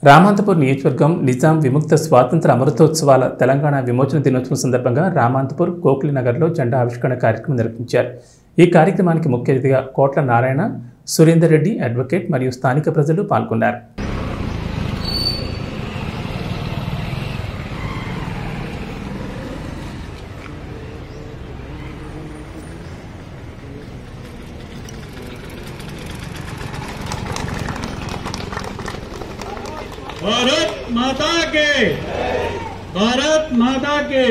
రామాంతపూర్ నియోజకవర్గం నిజాం విముక్త స్వాతంత్ర అమృతోత్సవాల తెలంగాణ విమోచన దినోత్సవం సందర్భంగా రామాంతపూర్ కోకిలి నగర్లో జెండా ఆవిష్కరణ కార్యక్రమం నిర్వహించారు ఈ కార్యక్రమానికి ముఖ్య అతిథిగా కోట్ల నారాయణ సురేందర్ రెడ్డి అడ్వకేట్ మరియు స్థానిక ప్రజలు పాల్గొన్నారు भारत माता के भारत माता के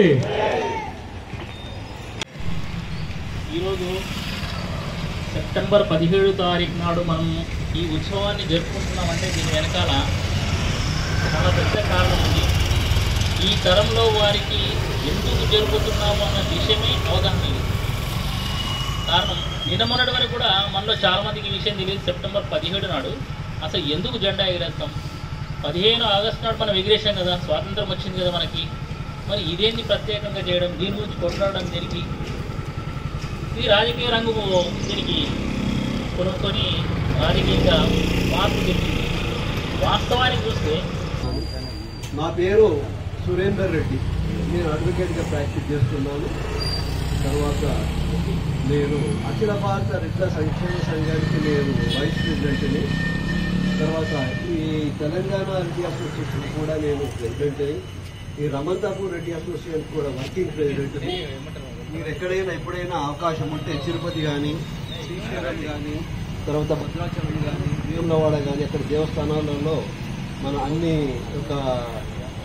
ఈరోజు సెప్టెంబర్ పదిహేడు తారీఖు నాడు మనం ఈ ఉత్సవాన్ని జరుపుకుంటున్నామంటే దీని వెనకాల చాలా పెద్ద కారణం ఉంది ఈ తరంలో వారికి ఎందుకు జరుపుతున్నాము అన్న విషయమే అవగాహన లేదు కారణం నిన్న మొన్నటి వరకు కూడా మనలో చాలా మందికి ఈ విషయం తెలియదు సెప్టెంబర్ పదిహేడు నాడు అసలు ఎందుకు జెండా ఎగరేస్తాం పదిహేను ఆగస్టు నాడు మనం ఎగిరేసాం కదా స్వాతంత్రం వచ్చింది కదా మనకి మరి ఇదేంటి ప్రత్యేకంగా చేయడం దీని గురించి కొట్లాడడం దేనికి ఈ రాజకీయ రంగు దీనికి కొనుక్కొని రాజకీయంగా మార్పు చెప్పింది వాస్తవానికి చూస్తే నా పేరు సురేందర్ రెడ్డి నేను అడ్వకేట్గా ప్రాక్టీస్ చేస్తున్నాను తర్వాత నేను అఖిల భారత రెడ్ల సంక్షేమ సంఘానికి నేను వైస్ ప్రెసిడెంట్ని తర్వాత ఈ తెలంగాణ రెడ్డి అసోసియేషన్ కూడా నేను ప్రెసిడెంట్ ఈ రమంతాపూర్ రెడ్డి అసోసియేషన్ కూడా వర్కింగ్ ప్రెసిడెంట్ని మీరు ఎక్కడైనా ఎప్పుడైనా అవకాశం ఉంటే తిరుపతి కానీ శ్రీశైలం కానీ తర్వాత భద్రాచలం కానీ వేములవాడ కానీ అక్కడ దేవస్థానాలలో మన అన్ని ఒక